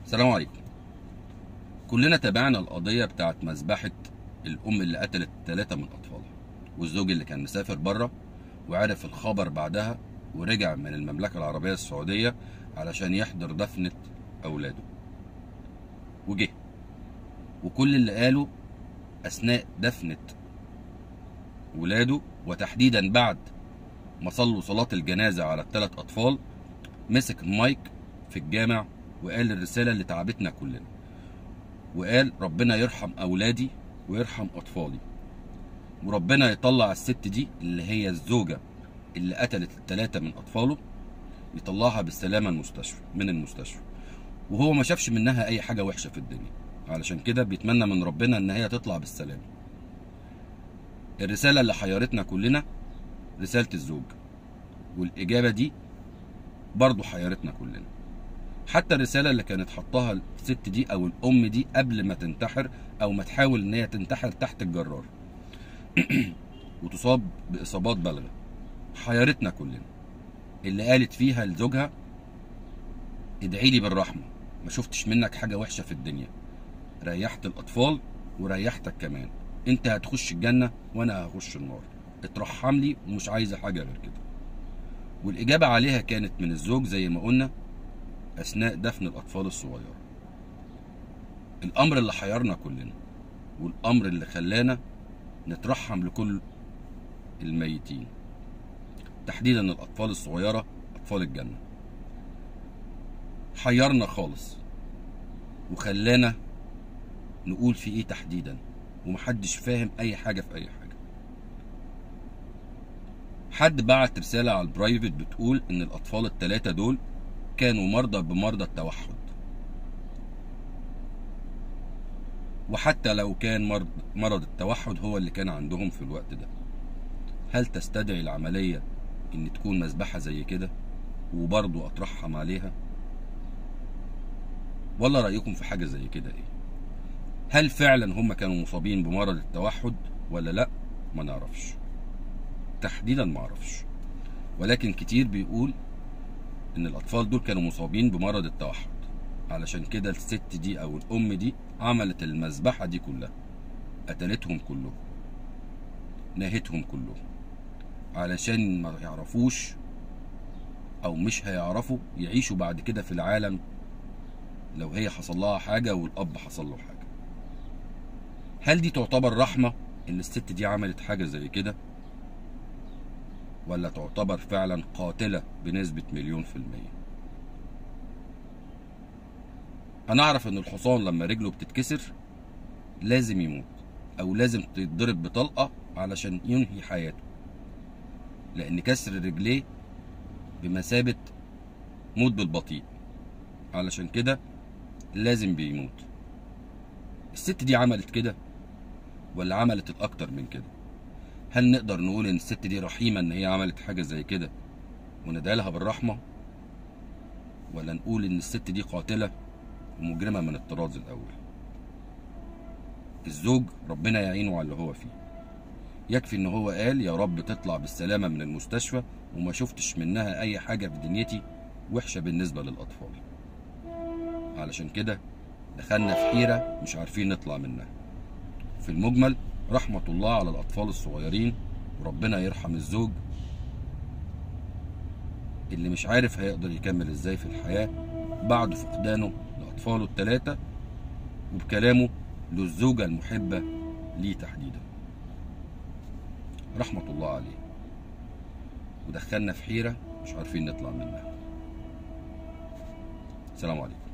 السلام عليكم كلنا تابعنا القضية بتاعت مذبحة الأم اللي قتلت ثلاثة من أطفالها والزوج اللي كان مسافر بره وعرف الخبر بعدها ورجع من المملكة العربية السعودية علشان يحضر دفنة أولاده وجه وكل اللي قاله أثناء دفنة ولاده وتحديدا بعد ما صلوا صلاة الجنازة على الثلاث أطفال مسك المايك في الجامع وقال الرسالة اللي تعبتنا كلنا وقال ربنا يرحم أولادي ويرحم أطفالي وربنا يطلع الست دي اللي هي الزوجة اللي قتلت الثلاثة من أطفاله يطلعها بالسلامة المستشفى من المستشفى وهو ما شافش منها أي حاجة وحشة في الدنيا علشان كده بيتمنى من ربنا إن هي تطلع بالسلامة الرسالة اللي حيرتنا كلنا رسالة الزوج والإجابة دي برضه حيرتنا كلنا حتى الرسالة اللي كانت حطاها الست دي أو الأم دي قبل ما تنتحر أو ما تحاول إن هي تنتحر تحت الجرار وتصاب بإصابات بالغة حيرتنا كلنا اللي قالت فيها لزوجها ادعي لي بالرحمة ما شفتش منك حاجة وحشة في الدنيا ريحت الأطفال وريحتك كمان انت هتخش الجنة وانا هخش النار اترحم لي ومش عايزة حاجة غير كده والإجابة عليها كانت من الزوج زي ما قلنا أثناء دفن الأطفال الصغيرة الأمر اللي حيرنا كلنا والأمر اللي خلانا نترحم لكل الميتين تحديدا الأطفال الصغيرة أطفال الجنة حيرنا خالص وخلانا نقول في ايه تحديدا ومحدش فاهم اي حاجة في اي حاجة حد بعت رسالة على البرايفت بتقول ان الاطفال التلاتة دول كانوا مرضى بمرضى التوحد وحتى لو كان مرض, مرض التوحد هو اللي كان عندهم في الوقت ده هل تستدعي العملية ان تكون مذبحة زي كده وبرضه اترحم عليها ولا رأيكم في حاجة زي كده ايه هل فعلا هم كانوا مصابين بمرض التوحد ولا لا ما نعرفش تحديدا ما اعرفش ولكن كتير بيقول ان الاطفال دول كانوا مصابين بمرض التوحد علشان كده الست دي او الام دي عملت المذبحه دي كلها قتلتهم كلهم نهتهم كلهم علشان ما يعرفوش او مش هيعرفوا يعيشوا بعد كده في العالم لو هي حصل لها حاجه والاب حصل له حاجه هل دي تعتبر رحمه ان الست دي عملت حاجه زي كده ولا تعتبر فعلا قاتلة بنسبة مليون في المية أنا أعرف إن الحصان لما رجله بتتكسر لازم يموت أو لازم تتضرب بطلقة علشان ينهي حياته لأن كسر رجليه بمثابة موت بالبطيء علشان كده لازم بيموت الست دي عملت كده ولا عملت الأكتر من كده هل نقدر نقول ان الست دي رحيمه ان هي عملت حاجه زي كده وندعي لها بالرحمه ولا نقول ان الست دي قاتله ومجرمه من الطراز الاول الزوج ربنا يعينه على اللي هو فيه يكفي ان هو قال يا رب تطلع بالسلامه من المستشفى وما شفتش منها اي حاجه في دنيتي وحشه بالنسبه للاطفال علشان كده دخلنا في حيره مش عارفين نطلع منها في المجمل رحمة الله على الأطفال الصغيرين وربنا يرحم الزوج اللي مش عارف هيقدر يكمل ازاي في الحياة بعد فقدانه لأطفاله التلاتة وبكلامه للزوجة المحبة ليه تحديدا رحمة الله عليه ودخلنا في حيرة مش عارفين نطلع منها السلام عليكم